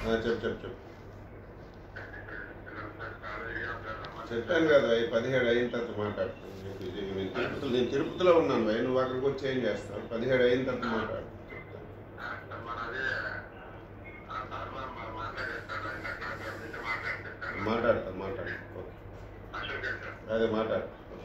ఆ, చెప్పు చెప్పు చెప్పు చెప్పాను కదా ఈ పదిహేడు అయిన తర్వాత మాట్లాడుతాను నీకు ఇది- నేను తిరుపతిలో నేను తిరుపతిలో ఉన్నాను భయ్ నువ్వు అక్కడికి వచ్చి ఏం చేస్తావు పదిహేడు అయిన తర్వాత మాట్లాడు మాట్లాడతా మాట్లాడు ఓకే. అదే మాట్లాడు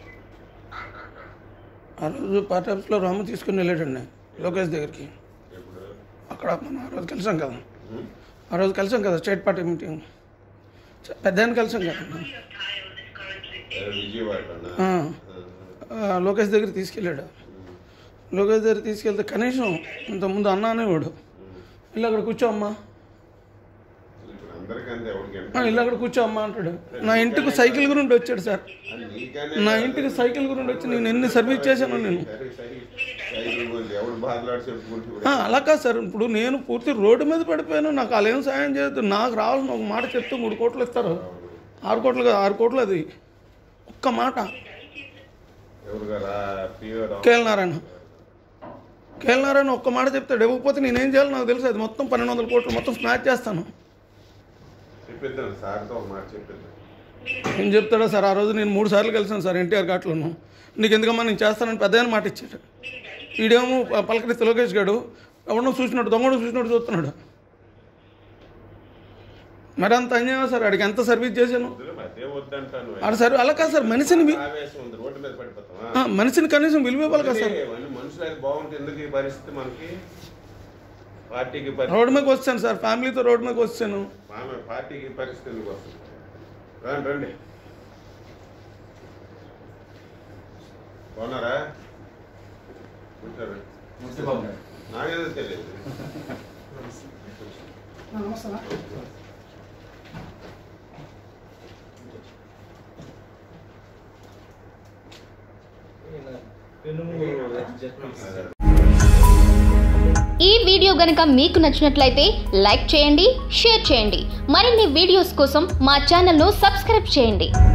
ఆ రోజు పార్టీ ఆఫీస్లో రాము తీసుకుని వెళ్ళాడండి లోకేష్ దగ్గరికి ఇప్పుడు అక్కడ మనం ఆ రోజు కలిసాం కదా ఉం? ఆ రోజు కలిసాం కదా స్టేట్ పార్టీ మీటింగ్ పెద్ద ఆయన కలిసాం కదా ఏ, విజయవాడలోనా ఆ. ఆ, ఆ, లోకేష్ దగ్గరికి తీసుకెళ్ళాడు లోకేష్ దగ్గర తీసుకెళ్తే కనీసం ఇంతకుముందు అన్న అనేవాడు ఇల్లు అక్కడ కూర్చో అమ్మా ఇప్పుడు అందరికీ అంతే ఎవరికి ఆ, ఇల్లు అక్కడ కూర్చో అమ్మా అంటాడు నా ఇంటికి సైకిల్ గురించి వచ్చాడు సార్ నీకనే నా ఇంటికి సైకిల్ గురించి వచ్చి నేను ఎన్ని సర్వీస్ చేశాను నేను సరే సరే సైకిల్ గురించి ఎవడు బాధలాడి చెప్పుకుంటూ ఆ, అలా కాదు సార్ ఇప్పుడు నేను పూర్తి రోడ్డు మీద పడిపోయాను నాకు వాళ్ళు ఏం సాయం చేయొద్దు నాకు రావాల్సిన ఒక మాట చెప్తే మూడు కోట్లు ఇస్తారు ఆరు కోట్లు కాదు ఆరు కోట్లు అది ఒక్క మాట ఎవరు గారా PO KL Narayana KL Narayana ఒక్క మాట చెప్తాడు ఇవ్వకపోతే నేనేం చేయాలో నాకు తెలుసు అది మొత్తం పన్నెండు వందల కోట్లు మొత్తం స్మాచ్ చేస్తాను చెప్పిద్దాం సార్తో ఒక మాట చెప్పిద్దాం ఏం చెప్తాడో సార్ ఆ రోజు నేను మూడు సార్లు కలిసాను సార్ ఎన్టీఆర్ ఘాట్లోను నీకు ఎందుకమ్మా నేను చేస్తానని పెద్ద ఆయన మాట ఇచ్చాడు ఈడేమో పలకరిస్తే లోకేష్ గాడు ఎవడో చూసినట్టు దొంగడు చూసినట్టు చూస్తున్నాడు మరి అంత అన్యాయం సార్ ఆడికి ఎంత సర్వీస్ చేశాను వద్దులే, అదే వద్దంటాను ఆడ సార్ అలా కాదు సార్ మనిషిని వి- ఆవేశం ఉంది రోడ్డు మీద పడిపోతామా ఆ, మనిషిని కనీసం విలువ ఇవ్వాలి కదా సార్ ఇవన్నీ మనుషులు అయితే బాగుంటే ఎందుకు ఈ పరిస్థితి మనకి పార్టీకి పరి- రోడ్డు మీదకి వచ్చాను సార్ ఫ్యామిలీతో రోడ్డు మీదకి వచ్చాను ఆమె పార్టీకి పరిస్థితి ఎందుకు వస్తుంది రండి రండి బాగున్నారా కూర్చోరు నాకేదో తెలియదు ఈ వీడియో గనుక మీకు నచ్చినట్లయితే లైక్ చేయండి షేర్ చేయండి మరిన్ని వీడియోస్ కోసం మా ఛానల్ను సబ్స్క్రైబ్ చేయండి